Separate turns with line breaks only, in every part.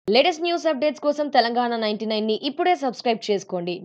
latest news updates కోసం Telangana ninety ని ఇప్పుడే సబ్స్క్రైబ్ చేసుకోండి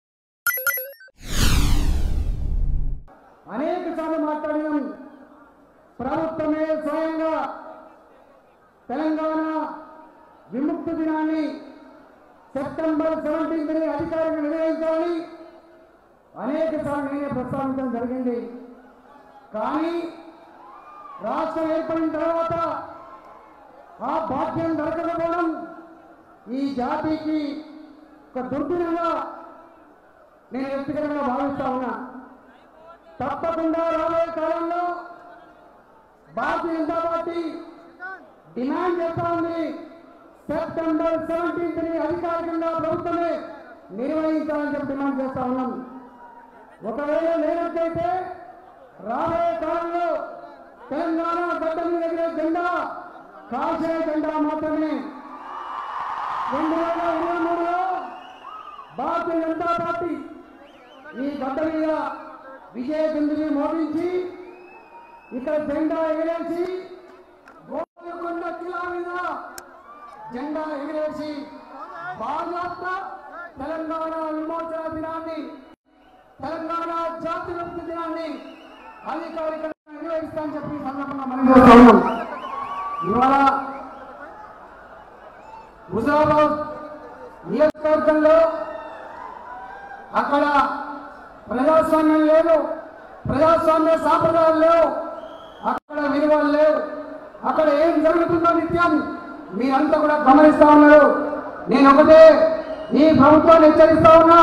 అనేక సార్లు మాట్లాడినాం ప్రభుత్వమే స్వయంగా తెలంగాణ విముక్తి దినాన్ని సెప్టెంబర్ సెవెంటీన్త్ ని అధికారికంగా నిర్వహించాలని అనేక సార్లు నేనే ప్రస్తావించడం జరిగింది కానీ రాష్ట్రం ఏర్పడిన తర్వాత ఆ భాగ్యం దొరకకపోవడం ఈ జాతికి ఒక దుర్దినంగా నేను వ్యక్తిగతంగా భావిస్తా ఉన్నా తప్పకుండా రాబోయే కాలంలో భారతీయ జనతా పార్టీ డిమాండ్ చేస్తా ఉంది సెప్టెంబర్ సెవెంటీన్త్ ని అధికారికంగా ప్రభుత్వమే నిర్వహించాలని చెప్పి డిమాండ్ చేస్తా ఉన్నాం ఒకవేళ లేనట్లయితే రాబోయే కాలంలో తెలంగాణ గడ్డ మీద ఎగిరే జెండా కాషాయ జెండా మాత్రమే రెండు వేల ఇరవై మూడులో భారతీయ జనతా పార్టీ ఈ గడ్డ మీద విజయ బిందుని మోగించి ఇక్కడ జెండా ఎగరేసి గోల్కొండ కిలా మీద జెండా ఎగరేసి భారత తెలంగాణ విమోచన దినాన్ని తెలంగాణ జాతి విముక్తి దినాన్ని అధికారికంగా నిర్వహిస్తామని చెప్పి ఈ సందర్భంగా మనం చేస్తా ఉన్నాం ఇవాళ హుజరాబాద్ నియోజకవర్గంలో అక్కడ ప్రజాస్వామ్యం లేదు ప్రజాస్వామ్య సాంప్రదాయాలు లేవు అక్కడ విలువలు లేవు అక్కడ ఏం జరుగుతుందో నిత్యం మీరంతా కూడా గమనిస్తా ఉన్నారు నేను ఒకటే ఈ ప్రభుత్వాన్ని హెచ్చరిస్తా ఉన్నా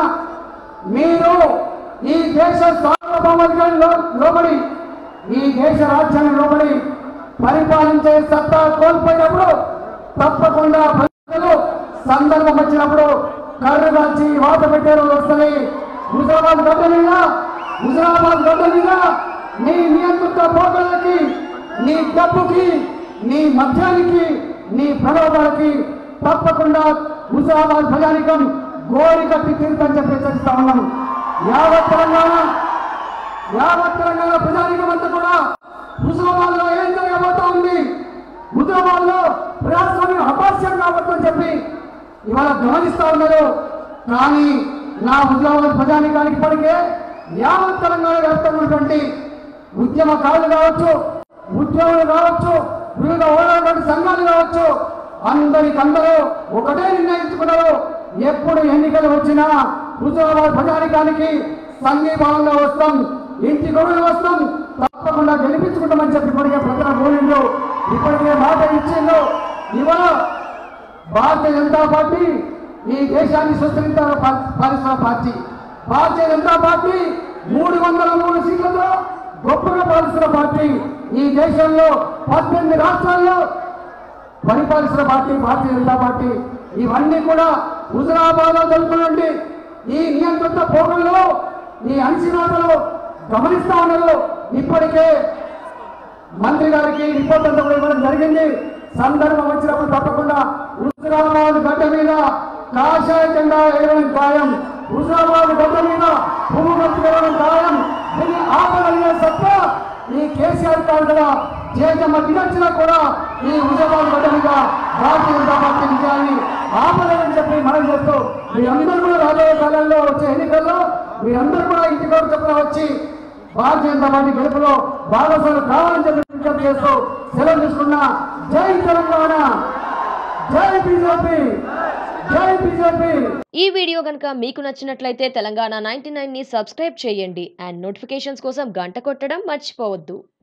మీరు ఈ దేశ సార్వభౌమాధికారి లోబడి ఈ దేశ రాజ్యాన్ని లోబడి పరిపాలించే సత్తా కోల్పోయినప్పుడు తప్పకుండా ప్రజలు సందర్భం వచ్చినప్పుడు కర్రు కాల్చి వాత పెట్టే రోజు వస్తుంది హుజరాబాద్ గడ్డ మీద హుజరాబాద్ గడ్డ మీద నీ నియంత్రిత పోకలకి నీ డబ్బుకి నీ మద్యానికి నీ ప్రలోభాలకి తప్పకుండా హుజరాబాద్ ప్రజానికం గోరి కట్టి తీరుతని చెప్పి హెచ్చరిస్తా ఉన్నాం యావత్ తెలంగాణ యావత్ తెలంగాణ ప్రజానికం అంతా కూడా హుజరాబాద్ లో ఏం జరగబోతా ఉంది హుజరాబాద్ లో ప్రజాస్వామ్యం అపాస్యం కాబోతుందని చెప్పి ఇవాళ గమనిస్తా ఉన్నారు కానీ నా హుజరాబాద్ ప్రజానికానికి ఇప్పటికే యావత్ తెలంగాణ వ్యాప్తంగా ఉన్నటువంటి ఉద్యమకారులు కావచ్చు ఉద్యోగులు కావచ్చు వివిధ ఓడటువంటి సంఘాలు కావచ్చు అందరికందరూ ఒకటే నిర్ణయించుకున్నారు ఎప్పుడు ఎన్నికలు వచ్చినా హుజరాబాద్ ప్రజానికానికి సంఘీభావంగా వస్తాం ఇంటి గొడవలు వస్తాం తప్పకుండా గెలిపించుకుంటామని చెప్పి ఇప్పటికే ప్రజల గోళిండు ఇప్పటికే మాట ఇచ్చిండు ఇవాళ భారతీయ జనతా పార్టీ ఈ దేశాన్ని సుస్థిర పరిశ్రమ పార్టీ భారతీయ జనతా పార్టీ మూడు వందల మూడు సీట్లతో గొప్పగా పాలిస్తున్న పార్టీ ఈ దేశంలో పద్దెనిమిది రాష్ట్రాల్లో పరిపాలిస్తున్న పార్టీ భారతీయ జనతా పార్టీ ఇవన్నీ కూడా హుజరాబాద్ లో జరుగుతున్నటువంటి ఈ నియంత్రిత పోగల్లో ఈ అణిచినాటలు గమనిస్తా ఉన్నారు ఇప్పటికే మంత్రి గారికి రిపోర్ట్ అంతా కూడా ఇవ్వడం జరిగింది సందర్భం వచ్చినప్పుడు తప్పకుండా హుజరాబాద్ గడ్డ మీద కాషాయ జెండా వేయడం ఖాయం హుజరాబాద్ గడ్డ మీద పువ్వు గుర్తు వేయడం ఖాయం దీన్ని ఆపగలిగే సత్తా ఈ కేసీఆర్ కాదు కదా జేజమ్మ దిగొచ్చినా కూడా ఈ హుజరాబాద్ గడ్డ మీద భారతీయ జనతా పార్టీ విజయాన్ని ఆపలేదని చెప్పి మనం చేస్తూ మీరందరూ కూడా రాబోయే కాలంలో వచ్చే ఎన్నికల్లో మీరందరూ కూడా ఇంటికి చెప్పిన వచ్చి భారతీయ జనతా పార్టీ గెలుపులో భాగస్వాములు కావాలని చెప్పి విజ్ఞప్తి చేస్తూ సెలవు తీసుకున్నా జై తెలంగాణ జై బీజేపీ జై బీజేపీ
ఈ వీడియో కనుక మీకు నచ్చినట్లయితే తెలంగాణ నైన్టీ ని సబ్స్క్రైబ్ చేయండి అండ్ నోటిఫికేషన్స్ కోసం గంట కొట్టడం మర్చిపోవద్దు